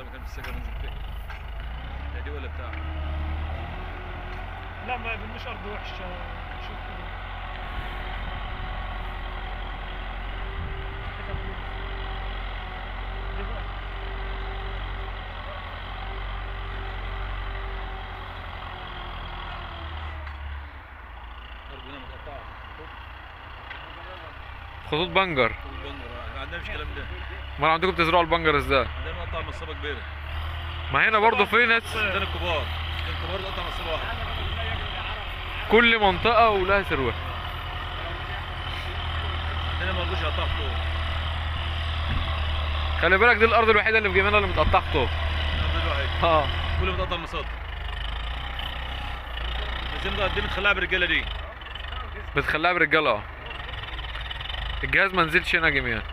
مكان في السكن ننزل فيه هي دي ولا بتاع لا ما مش ارض وحشه شوف كده حتت كده. دي بقى. الارض هنا متقطعه خطوط بنجر البنجر ما عندناش الكلام ده امال عندكم بتزرعوا البنجر ازاي عندنا مقطع مصابه كبيره ما هنا برضه في ناس عندنا الكبار الكبار ده قطع مصابه واحده كل منطقه ولها ثروه عندنا ما رضوش يقطعوا خطوط خلي بالك دي الارض الوحيده اللي في جيبنا اللي متقطعه خطوط الارض الواحد اه كله متقطع مصاد عايزين بقى دي بنخليها بالرجاله دي بتخليها برجاله اه الجهاز ما نزلش هنا جميعا